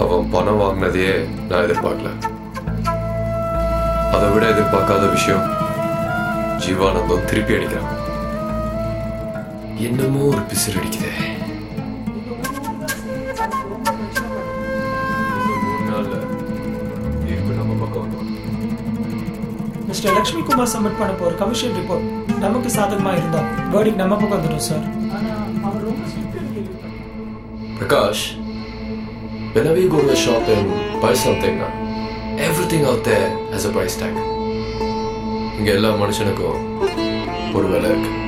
அவன் பணம் வாங்கினதையே நான் எதிர்பார்க்கல அதை விட எதிர்பார்க்காத விஷயம் ஜீவானந்தம் திருப்பி அடிக்கிறான் என்னமோ ஒரு பிசிறு அடிக்குதே இன்னும் மூணு நாள்ல தீர்ப்பு நம்ம பக்கம் வந்துடும் மிஸ்டர் லக்ஷ்மி குமார் சப்மிட் பண்ண போற கமிஷன் ரிப்போர்ட் நமக்கு சாதகமா இருந்தா வேர்டிக் நம்ம பக்கம் வந்துடும் sir Prakash, whenever you go to a shop and buy something, uh, everything out there has a price tag. இங்க எல்லா மனுஷனுக்கும் ஒரு விலை இருக்கு